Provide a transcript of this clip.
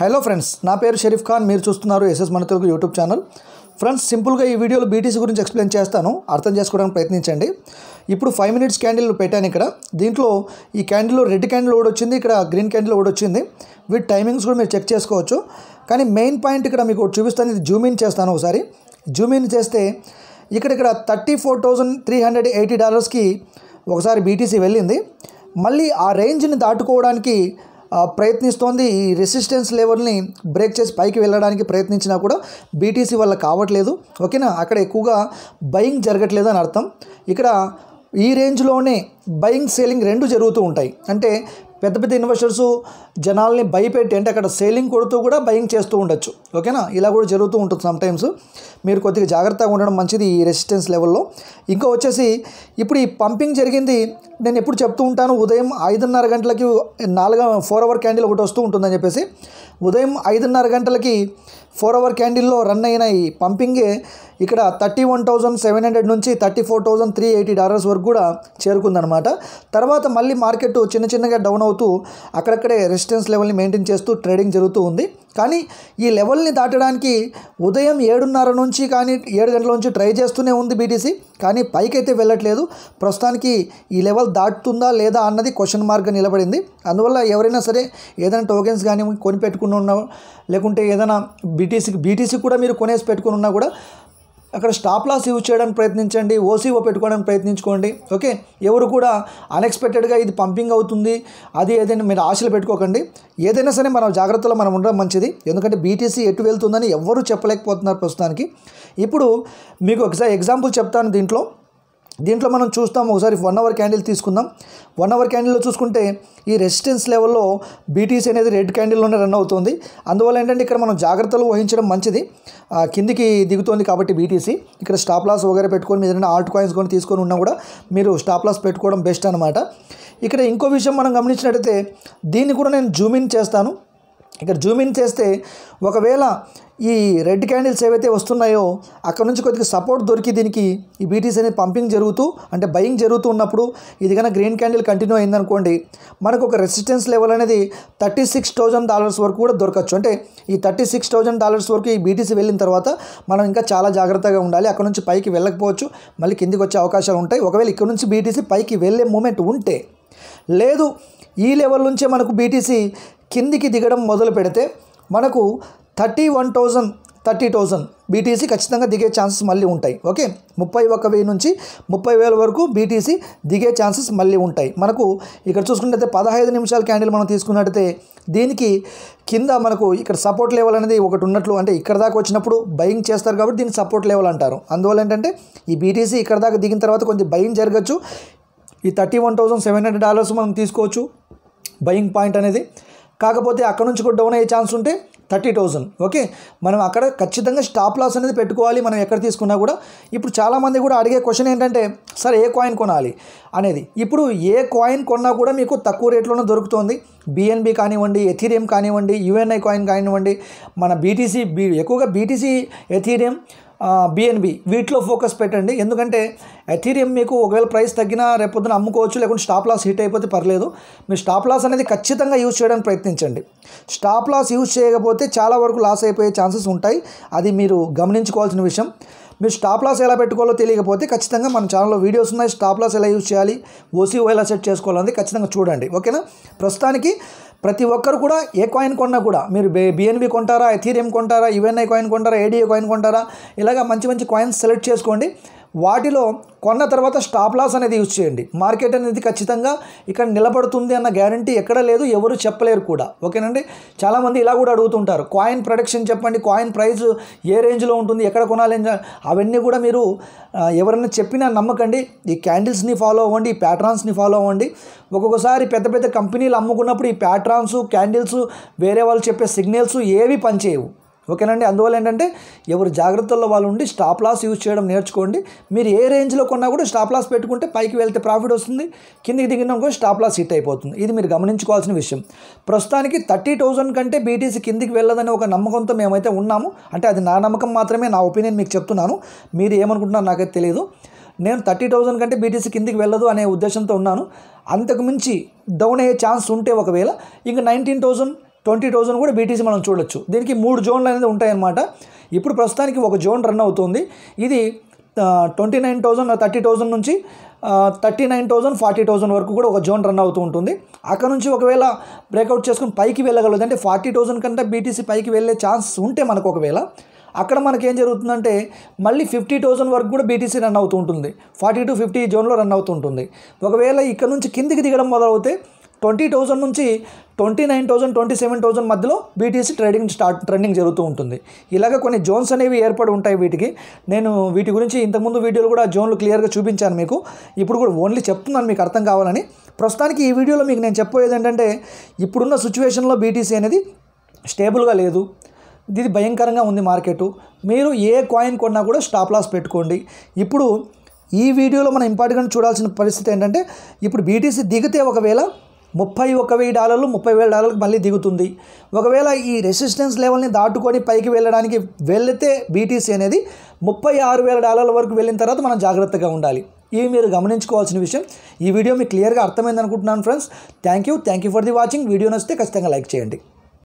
hello friends నా పేరు షరీఫ్ ఖాన్ మీరు చూస్తున్నారు ఎస్ఎస్ మన తెలుగు యూట్యూబ్ ఛానల్ ఫ్రెండ్స్ సింపుల్గా ఈ వీడియోలో బీటీసీ గురించి ఎక్స్ప్లెయిన్ చేస్తాను అర్థం చేసుకోవడానికి ప్రయత్నించండి ఇప్పుడు ఫైవ్ మినిట్స్ క్యాండిల్ పెట్టాను ఇక్కడ దీంట్లో ఈ క్యాండిల్లో రెడ్ క్యాండిల్ ఒకటి వచ్చింది ఇక్కడ గ్రీన్ క్యాండిల్ ఒకటి వచ్చింది వీటి టైమింగ్స్ కూడా మీరు చెక్ చేసుకోవచ్చు కానీ మెయిన్ పాయింట్ ఇక్కడ మీకు ఒకటి చూపిస్తాను ఇది జూమ్ ఇన్ చేస్తాను ఒకసారి జూమ్ ఇన్ చేస్తే ఇక్కడ ఇక్కడ thirty four thousand three hundred eighty డాలర్స్కి ఒకసారి బీటీసీ వెళ్ళింది మళ్ళీ ఆ రేంజ్ని దాటుకోవడానికి ఆ, ప్రయత్నిస్తోంది ఈ రెసిస్టెన్స్ లెవెల్ని బ్రేక్ చేసి పైకి వెళ్ళడానికి ప్రయత్నించినా కూడా బీటీసీ వల్ల కావట్లేదు ఓకేనా అక్కడ ఎక్కువగా బయింగ్ జరగట్లేదు అని అర్థం ఇక్కడ ఈ రేంజ్లోనే బయింగ్ సేలింగ్ రెండు జరుగుతూ ఉంటాయి అంటే పెద్ద పెద్ద ఇన్వెస్టర్స్ జనాల్ని భయపెట్టి అంటే అక్కడ సేలింగ్ కొడుతూ కూడా బయింగ్ చేస్తూ ఉండొచ్చు ఓకేనా ఇలా కూడా జరుగుతూ ఉంటుంది సమ్టైమ్స్ మీరు కొద్దిగా జాగ్రత్తగా ఉండడం మంచిది ఈ రెసిస్టెన్స్ లెవెల్లో ఇంకా వచ్చేసి ఇప్పుడు ఈ పంపింగ్ జరిగింది నేను ఎప్పుడు చెప్తూ ఉంటాను ఉదయం ఐదున్నర గంటలకి నాలుగు ఫోర్ అవర్ క్యాండిల్ ఒకటి వస్తూ ఉంటుందని చెప్పేసి ఉదయం ఐదున్నర గంటలకి ఫోర్ అవర్ క్యాండిల్లో రన్ అయిన ఈ పంపింగే ఇక్కడ thirty one thousand seven hundred నుంచి thirty four thousand three eighty dollars వరకు కూడా చేరుకుందనమాట తర్వాత మళ్ళీ మార్కెట్ చిన్న చిన్నగా డౌన్ అవుతూ అక్కడక్కడే రెసిస్టెన్స్ లెవెల్ని మెయింటైన్ చేస్తూ ట్రేడింగ్ జరుగుతూ ఉంది కానీ ఈ లెవెల్ని దాటడానికి ఉదయం ఏడున్నర నుంచి కానీ ఏడు గంటల నుంచి ట్రై చేస్తూనే ఉంది బీటీసీ కానీ పైకైతే వెళ్ళట్లేదు ప్రస్తుతానికి ఈ లెవెల్ దాటుతుందా లేదా అన్నది క్వశ్చన్ మార్క్గా నిలబడింది అందువల్ల ఎవరైనా సరే ఏదైనా టోకెన్స్ కానీ కొని పెట్టుకుని ఉన్నా లేకుంటే ఏదైనా బీటీసీకి బీటీసీ కూడా మీరు కొనేసి పెట్టుకుని ఉన్నా కూడా అక్కడ స్టాప్ లాస్ యూజ్ చేయడానికి ప్రయత్నించండి ఓసీఓ పెట్టుకోవడానికి ప్రయత్నించుకోండి ఓకే ఎవరు కూడా అన్ఎక్స్పెక్టెడ్గా ఇది పంపింగ్ అవుతుంది అది ఏదైనా మీరు ఆశలు పెట్టుకోకండి ఏదైనా సరే మనం జాగ్రత్తలో మనం ఉండడం మంచిది ఎందుకంటే బీటీసీ ఎటు వెళ్తుందని ఎవ్వరూ చెప్పలేకపోతున్నారు ప్రస్తుతానికి ఇప్పుడు మీకు ఒకసారి ఎగ్జాంపుల్ చెప్తాను దీంట్లో దీంట్లో మనం చూస్తాం ఒకసారి వన్ అవర్ క్యాండిల్ తీసుకుందాం వన్ అవర్ క్యాండిల్లో చూసుకుంటే ఈ రెసిస్టెన్స్ లెవెల్లో బీటీసీ అనేది రెడ్ క్యాండిల్లోనే రన్ అవుతుంది అందువల్ల ఏంటంటే ఇక్కడ మనం జాగ్రత్తలు వహించడం మంచిది ఆ, కిందికి దిగుతోంది కాబట్టి బీటీసీ ఇక్కడ స్టాప్ లాస్ వగేరే పెట్టుకొని మీరు ఏదైనా ఆల్ట్ కాయిన్స్ కొని తీసుకొని ఉన్నా కూడా మీరు స్టాప్ లాస్ పెట్టుకోవడం బెస్ట్ అనమాట ఇక్కడ ఇంకో విషయం మనం గమనించినట్టయితే దీన్ని కూడా నేను జూమ్ ఇన్ చేస్తాను ఇక్కడ జూమ్ ఇన్ చేస్తే ఒకవేళ ఈ రెడ్ క్యాండిల్స్ ఏవైతే వస్తున్నాయో అక్కడ నుంచి కొద్దిగా సపోర్ట్ దొరికి దీనికి ఈ బీటీసీ అనేది పంపింగ్ జరుగుతూ అంటే బయింగ్ జరుగుతూ ఉన్నప్పుడు ఇది కన్నా గ్రీన్ క్యాండిల్ కంటిన్యూ అయిందనుకోండి మనకు ఒక రెసిస్టెన్స్ లెవెల్ అనేది థర్టీ సిక్స్ థౌజండ్ డాలర్స్ వరకు కూడా దొరకచ్చు అంటే ఈ థర్టీ సిక్స్ థౌజండ్ డాలర్స్ వరకు ఈ బీటీసీ వెళ్ళిన తర్వాత మనం ఇంకా చాలా జాగ్రత్తగా ఉండాలి అక్కడ నుంచి పైకి వెళ్ళకపోవచ్చు మళ్ళీ కిందికి వచ్చే అవకాశాలు ఉంటాయి ఒకవేళ ఇక్కడ నుంచి బీటీసీ పైకి వెళ్ళే మూమెంట్ ఉంటే లేదు ఈ లెవెల్ నుంచే మనకు బీటీసీ కిందికి దిగడం మొదలు పెడితే మనకు thirty one thousand thirty thousand BTC ఖచ్చితంగా దిగే ఛాన్సెస్ మళ్ళీ ఉంటాయి ఓకే ముప్పై ఒక్క వెయ్యి నుంచి ముప్పై వేల వరకు బీటీసీ దిగే ఛాన్సెస్ మళ్ళీ ఉంటాయి మనకు ఇక్కడ చూసుకున్నట్టయితే పదహైదు నిమిషాల క్యాండిల్ మనం తీసుకున్నట్టయితే దీనికి కింద మనకు ఇక్కడ సపోర్ట్ లెవెల్ అనేది ఒకటి ఉన్నట్లు అంటే ఇక్కడ దాకా వచ్చినప్పుడు బయింగ్ చేస్తారు కాబట్టి దీన్ని సపోర్ట్ లెవెల్ అంటారు అందువల్ల ఏంటంటే ఈ బీటీసీ ఇక్కడ దాకా దిగిన తర్వాత కొంచెం బయింగ్ జరగచ్చు ఈ thirty one thousand seven hundred dollars మనం తీసుకోవచ్చు బయింగ్ పాయింట్ అనేది కాకపోతే అక్కడ నుంచి కూడా డౌన్ అయ్యే ఛాన్స్ ఉంటే థర్టీ థౌజండ్ ఓకే మనం అక్కడ ఖచ్చితంగా స్టాప్ లాస్ అనేది పెట్టుకోవాలి మనం ఎక్కడ తీసుకున్నా కూడా ఇప్పుడు చాలామంది కూడా అడిగే క్వశ్చన్ ఏంటంటే సార్ ఏ కాయిన్ కొనాలి అనేది ఇప్పుడు ఏ కాయిన్ కొన్నా కూడా మీకు తక్కువ రేట్లోనే దొరుకుతుంది బిఎన్బి కానివ్వండి ఎథీరియం కానివ్వండి యుఎన్ఐ కాయిన్ కానివ్వండి మన బీటీసీ బీ ఎక్కువగా బీటీసీ ఎథీరియం బిఎన్బి వీటిలో ఫోకస్ పెట్టండి ఎందుకంటే ఎథీరియం మీకు ఒకవేళ ప్రైస్ తగ్గినా రేపొద్దున అమ్ముకోవచ్చు లేకుంటే స్టాప్ లాస్ హిట్ అయిపోతే పర్లేదు మీరు స్టాప్ లాస్ అనేది ఖచ్చితంగా యూజ్ చేయడానికి ప్రయత్నించండి స్టాప్ లాస్ యూజ్ చేయకపోతే చాలా వరకు లాస్ అయిపోయే ఛాన్సెస్ ఉంటాయి అది మీరు గమనించుకోవాల్సిన విషయం మీరు స్టాప్ లాస్ ఎలా పెట్టుకోవాలో తెలియకపోతే ఖచ్చితంగా మన ఛానల్లో వీడియోస్ ఉన్నాయి స్టాప్ లాస్ ఎలా యూజ్ చేయాలి ఓసీఓ ఎలా సెట్ చేసుకోవాలని ఖచ్చితంగా చూడండి ఓకేనా ప్రస్తుతానికి ప్రతి ఒక్కరు కూడా ఏ కాయిన్ కొన్నా కూడా మీరు బే బిఎన్బి కొంటారా ఎథీరియం కొంటారా యుఎన్ఐ కాయిన్ కొంటారా ఏడిఏ కాయిన్ కొంటారా ఇలాగ మంచి మంచి కాయిన్స్ సెలెక్ట్ చేసుకోండి వాటిలో కొన్న తర్వాత స్టాప్ లాస్ అనేది యూజ్ చేయండి మార్కెట్ అనేది ఖచ్చితంగా ఇక్కడ నిలబడుతుంది అన్న గ్యారంటీ ఎక్కడ లేదు ఎవరు చెప్పలేరు కూడా ఓకేనండి చాలామంది ఇలా కూడా అడుగుతుంటారు కాయిన్ ప్రొడక్షన్ చెప్పండి కాయిన్ ప్రైస్ ఏ రేంజ్లో ఉంటుంది ఎక్కడ కొనాలి అని చె- అవన్నీ కూడా మీరు ఆ, ఎవరైనా చెప్పినా నమ్మకండి ఈ క్యాండిల్స్ని ఫాలో అవ్వండి ఈ ప్యాట్రాన్స్ని ఫాలో అవ్వండి ఒక్కొక్కసారి పెద్ద పెద్ద కంపెనీలు అమ్ముకున్నప్పుడు ఈ ప్యాట్రాన్స్ క్యాండిల్స్ వేరే వాళ్ళు చెప్పే సిగ్నల్స్ ఏవి పనిచేయవు ఓకేనండి అందువల్ల ఏంటంటే ఎవరు జాగ్రత్తల్లో వాళ్ళు ఉండి స్టాప్ లాస్ యూజ్ చేయడం నేర్చుకోండి మీరు ఏ రేంజ్లో కొన్నా కూడా స్టాప్ లాస్ పెట్టుకుంటే పైకి వెళ్తే ప్రాఫిట్ వస్తుంది కిందికి దిగినా కూడా స్టాప్ లాస్ హిట్ అయిపోతుంది ఇది మీరు గమనించుకోవాల్సిన విషయం ప్రస్తుతానికి థర్టీ థౌజండ్ కంటే బీటీసీ కిందికి వెళ్ళదని ఒక నమ్మకంతో మేమైతే ఉన్నాము అంటే అది నా నమ్మకం మాత్రమే నా ఒపీనియన్ మీకు చెప్తున్నాను మీరు ఏమనుకుంటున్నారో నాకైతే తెలియదు నేను థర్టీ థౌజండ్ కంటే బీటీసీ కిందికి వెళ్ళదు అనే ఉద్దేశంతో ఉన్నాను అంతకు మించి డౌన్ అయ్యే ఛాన్స్ ఉంటే ఒకవేళ ఇంకా నైన్టీన్ థౌజండ్ ట్వంటీ థౌజండ్ కూడా బీటీసీ మనం చూడొచ్చు దీనికి మూడు జోన్లు అనేది ఉంటాయన్నమాట ఇప్పుడు ప్రస్తుతానికి ఒక జోన్ రన్ అవుతుంది ఇది twenty nine thousand thirty thousand నుంచి thirty nine thousand forty thousand వరకు కూడా ఒక జోన్ రన్ అవుతూ ఉంటుంది అక్కడ నుంచి ఒకవేళ బ్రేక్అవుట్ చేసుకుని పైకి వెళ్ళగలదు అంటే ఫార్టీ థౌజండ్ కంటే బీటీసీ పైకి వెళ్ళే ఛాన్స్ ఉంటే మనకు ఒకవేళ అక్కడ మనకి ఏం జరుగుతుందంటే మళ్ళీ ఫిఫ్టీ థౌసండ్ వరకు కూడా బీటీసీ రన్ అవుతూ ఉంటుంది ఫార్టీ టు ఫిఫ్టీ జోన్లో రన్ అవుతూ ఉంటుంది ఒకవేళ ఇక్కడ నుంచి కిందికి దిగడం మొదలవుతే ట్వంటీ థౌసండ్ నుంచి twenty nine thousand twenty seven thousand మధ్యలో బీటీసీ ట్రేడింగ్ స్టార్ట్ ట్రెండింగ్ జరుగుతూ ఉంటుంది ఇలాగ కొన్ని జోన్స్ అనేవి ఏర్పడి ఉంటాయి వీటికి నేను వీటి గురించి ఇంతకుముందు వీడియోలో కూడా జోన్లు క్లియర్గా చూపించాను మీకు ఇప్పుడు కూడా ఓన్లీ చెప్తున్నాను మీకు అర్థం కావాలని ప్రస్తుతానికి ఈ వీడియోలో మీకు నేను చెప్పబోయేది ఏంటంటే ఇప్పుడున్న సిచ్యువేషన్లో బీటీసీ అనేది స్టేబుల్గా లేదు ఇది భయంకరంగా ఉంది మార్కెట్ మీరు ఏ కాయిన్ కొన్నా కూడా స్టాప్ లాస్ పెట్టుకోండి ఇప్పుడు ఈ వీడియోలో మనం ఇంపార్టెంట్గా చూడాల్సిన పరిస్థితి ఏంటంటే ఇప్పుడు బీటీసీ దిగితే ఒకవేళ ముప్పై ఒక వెయ్యి డాలర్లు ముప్పై వేల డాలర్లకు మళ్ళీ దిగుతుంది ఒకవేళ ఈ రెసిస్టెన్స్ లెవెల్ని దాటుకొని పైకి వెళ్ళడానికి వెళితే బీటీసీ అనేది ముప్పై ఆరు వేల డాలర్ల వరకు వెళ్ళిన తర్వాత మనం జాగ్రత్తగా ఉండాలి ఇవి మీరు గమనించుకోవాల్సిన విషయం ఈ వీడియో మీకు క్లియర్గా అర్థమైంది అనుకుంటున్నాను friends thank you thank you for the watching video నచ్చితే ఖచ్చితంగా లైక్ చేయండి